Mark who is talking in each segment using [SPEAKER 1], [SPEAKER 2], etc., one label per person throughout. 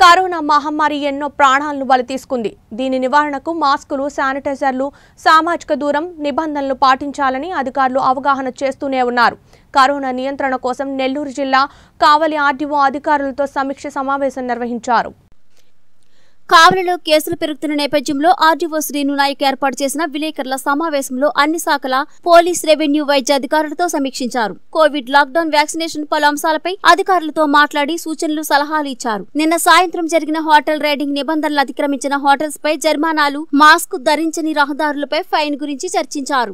[SPEAKER 1] corona మహమ్మారి ఎన్నో ప్రాణాలను బలి తీసుకుంది దీని నివారణకు మాస్కులు శానిటైజర్లు సామాజిక దూరం నిబంధనలు పాటించాలని అధికారులు అవగాహన చేస్తూనే ఉన్నారు కరోనా నియంత్రణ కోసం నెల్లూరు జిల్లా కావలి ఆర్డీఓ అధికారులతో సమీక్ష సమావేశం నిర్వహించారు
[SPEAKER 2] కావలిలో కేసులు పెరుగుతున్న నేపథ్యంలో ఆర్డీఓ శ్రీను నాయక్ ఏర్పాటు చేసిన విలేకరుల సమావేశంలో అన్ని శాఖల పోలీస్ రెవెన్యూ వైద్య అధికారులతో సమీక్షించారు కోవిడ్ లాక్డౌన్ వ్యాక్సినేషన్ పలు అంశాలపై అధికారులతో మాట్లాడి సూచనలు సలహాలు ఇచ్చారు నిన్న సాయంత్రం జరిగిన హోటల్ రైడింగ్ నిబంధనలు అతిక్రమించిన హోటల్స్ పై జరిమానాలు మాస్క్ ధరించని రహదారులపై ఫైన్ గురించి చర్చించారు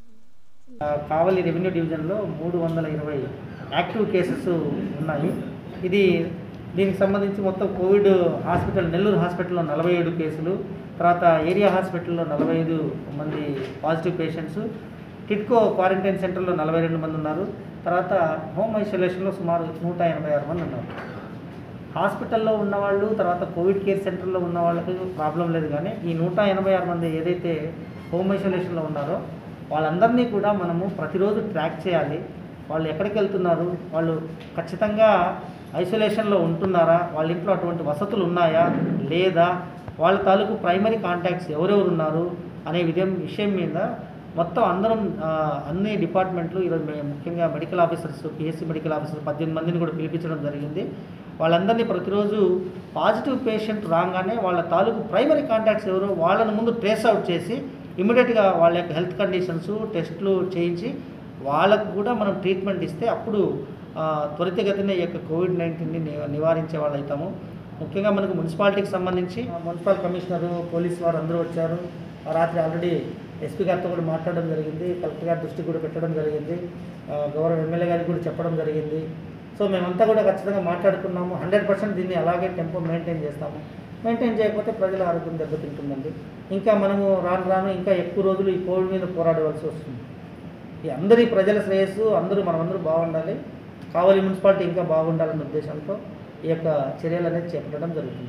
[SPEAKER 3] ఆ, కావలి రెవెన్యూ డివిజన్లో మూడు వందల ఇరవై యాక్టివ్ కేసెస్ ఉన్నాయి ఇది దీనికి సంబంధించి మొత్తం కోవిడ్ హాస్పిటల్ నెల్లూరు హాస్పిటల్లో నలభై ఏడు కేసులు తర్వాత ఏరియా హాస్పిటల్లో నలభై ఐదు మంది పాజిటివ్ పేషెంట్స్ టిట్కో క్వారంటైన్ సెంటర్లో నలభై రెండు మంది ఉన్నారు తర్వాత హోమ్ ఐసోలేషన్లో సుమారు నూట ఎనభై ఆరు మంది ఉన్నారు హాస్పిటల్లో ఉన్నవాళ్ళు తర్వాత కోవిడ్ కేర్ సెంటర్లో ఉన్న వాళ్ళకి ప్రాబ్లం లేదు కానీ ఈ నూట ఎనభై ఆరు మంది ఏదైతే హోమ్ ఐసోలేషన్లో ఉన్నారో వాళ్ళందరినీ కూడా మనము ప్రతిరోజు ట్రాక్ చేయాలి వాళ్ళు ఎక్కడికి వెళ్తున్నారు వాళ్ళు ఖచ్చితంగా ఐసోలేషన్లో ఉంటున్నారా వాళ్ళ ఇంట్లో అటువంటి వసతులు ఉన్నాయా లేదా వాళ్ళ తాలూకు ప్రైమరీ కాంటాక్ట్స్ ఎవరెవరు ఉన్నారు అనే విధం విషయం మీద మొత్తం అందరం ఆ, అన్ని డిపార్ట్మెంట్లు ఈరోజు మే- ముఖ్యంగా medical officers PSC medical officers పద్దెనిమిది మందిని కూడా పిలిపించడం జరిగింది వాళ్ళందరినీ ప్రతిరోజు పాజిటివ్ పేషెంట్ రాగానే వాళ్ళ తాలూకు ప్రైమరీ కాంటాక్ట్స్ ఎవరో వాళ్ళని ముందు ట్రేస్ అవుట్ చేసి ఇమీడియట్గా వాళ్ళ యొక్క హెల్త్ కండిషన్స్ టెస్ట్లు చేయించి వాళ్ళకు కూడా మనం ట్రీట్మెంట్ ఇస్తే అప్పుడు ఆ, త్వరితగతిన ఈ యొక్క కోవిడ్ నైన్టీన్ని నివారించే వాళ్ళు అవుతాము ముఖ్యంగా మనకు మున్సిపాలిటీకి సంబంధించి ఆ, మున్సిపల్ కమిషనరు పోలీస్ వారు అందరూ వచ్చారు ఆ రాత్రి ఆల్రెడీ ఎస్పీ గారితో కూడా మాట్లాడడం జరిగింది కలెక్టర్ గారి దృష్టికి కూడా పెట్టడం జరిగింది ఆ, గౌరవ ఎమ్మెల్యే గారికి కూడా చెప్పడం జరిగింది సో మేమంతా కూడా ఖచ్చితంగా మాట్లాడుకున్నాము హండ్రెడ్ పర్సెంట్ దీన్ని అలాగే టెంపో మెయింటైన్ చేస్తాము మెయింటైన్ చేయకపోతే ప్రజల ఆరోగ్యం దెబ్బతింటుందండి ఇంకా మనము రాను రాను ఇంకా ఎక్కువ రోజులు ఈ కోవిడ్ మీద పోరాడవలసి వస్తుంది ఈ అందరి ప్రజల శ్రేయస్సు అందరూ మనమందరూ బాగుండాలి కావలి మున్సిపాలిటీ ఇంకా బాగుండాలనే ఉద్దేశంతో ఈ యొక్క చర్యలు అనేది చేపట్టడం జరుగుతుంది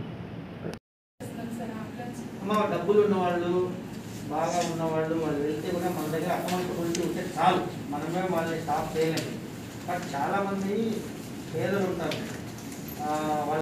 [SPEAKER 3] అమ్మ డబ్బులు ఉన్నవాళ్ళు బాగా ఉన్నవాళ్ళు వాళ్ళు వెళ్తే కూడా మన దగ్గర అకౌంటబిలిటీ ఉంటే చాలు మనమే వాళ్ళని స్టాప్ చేయలేము బట్ చాలామంది పేదలు ఉంటారు ఆ, వాళ్ళ